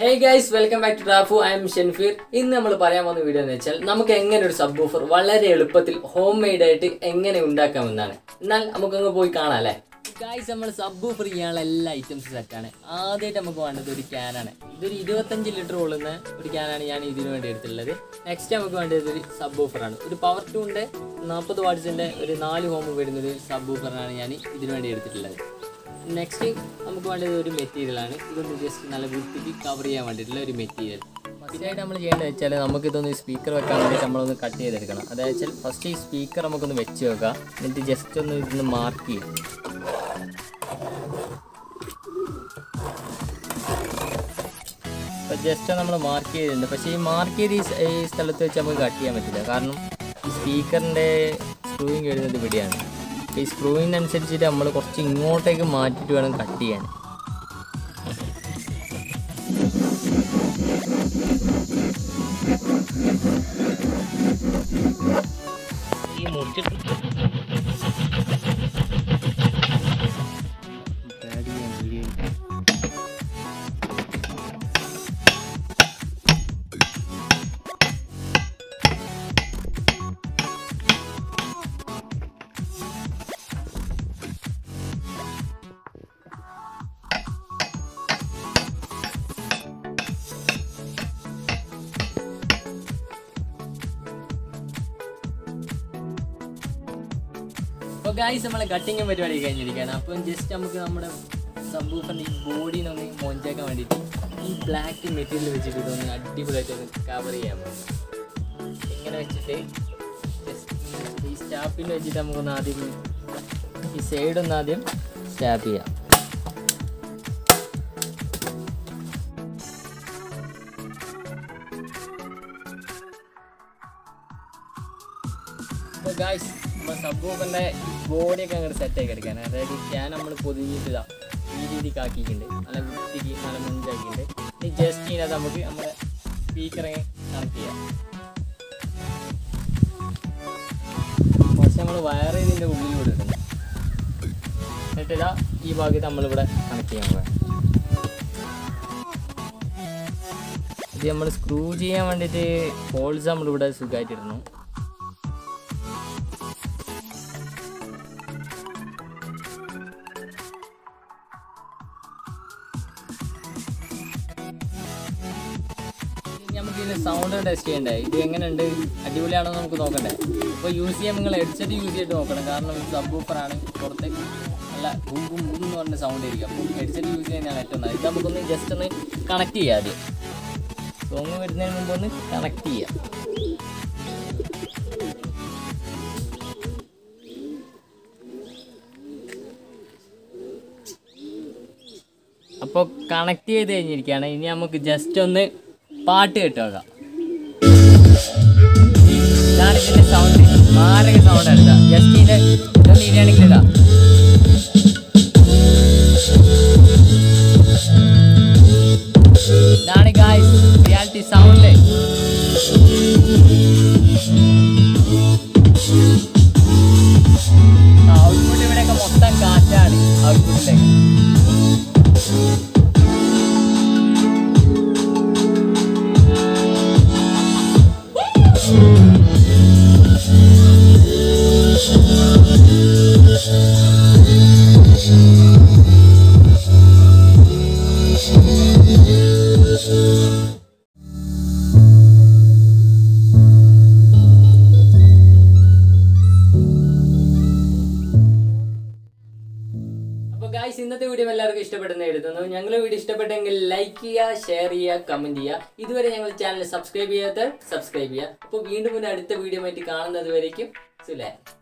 Hey guys welcome back to റാഫു I'm Shenfeer ഇന്ന് നമ്മൾ പറയാൻ പോകുന്ന വീഡിയോ എന്ന് വെച്ചാൽ നമുക്ക് എങ്ങനെ ഒരു സബ് ബൂഫർ വളരെ എളുപ്പത്തിൽ ഹോം മെയ്ഡ് ആയിട്ട് എങ്ങനെ ഉണ്ടാക്കാമെന്നാണ് എന്നാൽ നമുക്കങ്ങ് പോയി കാണാം അല്ലേ ഗൈസ് നമ്മൾ സബ് ബൂഫർ ചെയ്യാനുള്ള എല്ലാ ഐറ്റംസും സെറ്റാണ് ആദ്യമായിട്ട് നമുക്ക് വേണ്ടത് ഒരു ക്യാനാണ് ഇതൊരു ഇരുപത്തഞ്ച് ലിറ്റർ കൊള്ളുന്ന ഒരു ക്യാനാണ് ഞാൻ ഇതിനു വേണ്ടി എടുത്തിട്ടുള്ളത് നെക്സ്റ്റ് നമുക്ക് വേണ്ടത് ഒരു സബ് ബൂഫറാണ് ഒരു പവർ ടൂണിൻ്റെ നാൽപ്പത് വാട്ട്സിൻ്റെ ഒരു നാല് ഹോം വരുന്ന ഒരു സബ് ബൂഫറാണ് ഞാൻ ഇതിനു വേണ്ടി എടുത്തിട്ടുള്ളത് നെക്സ്റ്റ് നമുക്ക് വേണ്ടത് ഒരു മെറ്റീരിയലാണ് ഇതൊന്ന് ജസ്റ്റ് നല്ല വൃത്തിക്ക് കവർ ചെയ്യാൻ വേണ്ടിയിട്ടുള്ള ഒരു മെറ്റീരിയൽ ഫസ്റ്റായിട്ട് നമ്മൾ ചെയ്യേണ്ടത് വെച്ചാൽ നമുക്കിതൊന്ന് സ്പീക്കർ വെക്കാൻ വേണ്ടിയിട്ട് നമ്മളൊന്ന് കട്ട് ചെയ്തെടുക്കണം അതായത് വെച്ചാൽ ഫസ്റ്റ് ഈ സ്പീക്കർ നമുക്കൊന്ന് വെച്ച് വെക്കാം എന്നിട്ട് ജസ്റ്റ് ഒന്ന് ഇതൊന്ന് മാർക്ക് ചെയ്യാം അപ്പോൾ ജസ്റ്റ് നമ്മൾ മാർക്ക് ചെയ്തിട്ടുണ്ട് പക്ഷേ ഈ മാർക്ക് ചെയ്ത് ഈ സ്- ഈ സ്ഥലത്ത് വെച്ച് നമുക്ക് കട്ട് ചെയ്യാൻ പറ്റില്ല കാരണം ഈ സ്പീക്കറിൻ്റെ സ്ക്രൂയിങ് വരുന്നത് ഇവിടെയാണ് അപ്പോൾ ഈ സ്ക്രൂവിനനുസരിച്ചിട്ട് നമ്മൾ കുറച്ച് ഇങ്ങോട്ടേക്ക് മാറ്റിയിട്ട് വേണം കട്ട് ചെയ്യാൻ ഈ മുറിച്ചിട്ട് പേടിയാണ്, പേടിയാണ്. അപ്പോൾ ഗായ്സ് നമ്മളെ കട്ടിങ്ങും പരിപാടി കഴിഞ്ഞിരിക്കുകയാണ് അപ്പം ജസ്റ്റ് നമുക്ക് നമ്മുടെ സബ്ബൂഫറിൻ്റെ ഈ ബോഡീനൊന്ന് മോഞ്ചാക്കാൻ വേണ്ടിയിട്ട് ഈ ബ്ലാക്ക് മെറ്റീരിയൽ വെച്ചിട്ട് ഇതൊന്ന് അടിപൊളിയായിട്ട് ഒന്ന് കവർ ചെയ്യാൻ പറ്റും ഇങ്ങനെ വെച്ചിട്ട് ജസ്റ്റ് ഈ സ്റ്റാപ്പിൽ വെച്ചിട്ട് നമുക്കൊന്ന് ആദ്യം ഈ സൈഡൊന്ന് ആദ്യം സ്റ്റാപ്പ് ചെയ്യാം അപ്പോൾ ഗായ്സ് നമ്മൾ സബ്ബൂഫറിൻ്റെ ബോഡിയൊക്കെ അങ്ങോട്ട് സെറ്റാക്കി എടുക്കാൻ അതായത് ഞാൻ നമ്മൾ പൊതിഞ്ഞിട്ടില്ല ഈ രീതിക്ക് ആക്കിയിട്ടുണ്ട് നല്ല വൃത്തിക്ക് നല്ല മുഞ്ചാക്കിയിട്ടുണ്ട് ഇനി ജസ്റ്റ് ഇതിനകത്ത് നമുക്ക് നമ്മുടെ സ്പീക്കറെ കണക്ട് ചെയ്യാം പക്ഷെ നമ്മൾ വയർ ഇതിൻ്റെ ഉള്ളിലൂടെ ഇടുന്നു എന്നിട്ട് ഇതാ ഈ ഭാഗത്ത് നമ്മളിവിടെ കണക്ട് ചെയ്യാൻ പോകാം ഇത് നമ്മൾ സ്ക്രൂ ചെയ്യാൻ വേണ്ടിയിട്ട് ഹോൾസ് നമ്മളിവിടെ സുഖമായിട്ടിരുന്നു ഇനി നമുക്ക് ഇതിന്റെ സൗണ്ട് ടെസ്റ്റ് ചെയ്യണ്ടേ ഇത് എങ്ങനെയുണ്ട് അടിപൊളിയാണോ എന്ന് നമുക്ക് നോക്കണ്ടേ അപ്പോൾ യൂസ് ചെയ്യാൻ നിങ്ങൾ ഹെഡ്സെറ്റ് യൂസ് ചെയ്തിട്ട് നോക്കണം കാരണം ഇത് സബ് ആണ് പുറത്ത് നല്ല ബും ബും ബും എന്ന് പറഞ്ഞ സൗണ്ട് ആയിരിക്കും അപ്പോൾ ഹെഡ്സെറ്റ് യൂസ് ചെയ്യുന്നതാണ് ഏറ്റവും നല്ലത് ഇത് നമുക്കൊന്ന് ജസ്റ്റ് ഒന്ന് കണക്ട് ചെയ്യാം ആദ്യം സോങ് വരുന്നതിന് മുമ്പ് ഒന്ന് കണക്ട് ചെയ്യാം അപ്പോൾ കണക്ട് ചെയ്ത് കഴിഞ്ഞിരിക്കുകയാണ് ഇനി നമുക്ക് ജസ്റ്റ് ഒന്ന് പാട്ട് കേട്ട് നോക്കാം ഇതാണ് ഇതിൻ്റെ സൗണ്ട് മാരക സൗണ്ട് എടുക്കുക ജസ്റ്റ് ഇതിൻ്റെ ഇതൊന്ന് ഇനിയാണെങ്കിൽ ഇതാ ഇതാണ് ഗായ്സ് റിയാലിറ്റി സൗണ്ട് ഔട്ട്പുട്ട് ഇവിടെയൊക്കെ മൊത്തം കാറ്റാണ് ഔട്ട്പുട്ടിലേക്ക് അപ്പോൾ ഗായ്സ് ഇന്നത്തെ വീഡിയോ എല്ലാവർക്കും ഇഷ്ടപ്പെടുന്ന എഴുതുന്നു ഞങ്ങളുടെ വീഡിയോ ഇഷ്ടപ്പെട്ടെങ്കിൽ ലൈക്ക് ചെയ്യുക ഷെയർ ചെയ്യുക കമന്റ് ചെയ്യുക ഇതുവരെ ഞങ്ങൾ ചാനൽ സബ്സ്ക്രൈബ് ചെയ്യാത്ത സബ്സ്ക്രൈബ് ചെയ്യുക അപ്പോൾ വീണ്ടും ഒരു അടുത്ത വീഡിയോ ആയിട്ട് കാണുന്നത് വരേക്കും സുലേ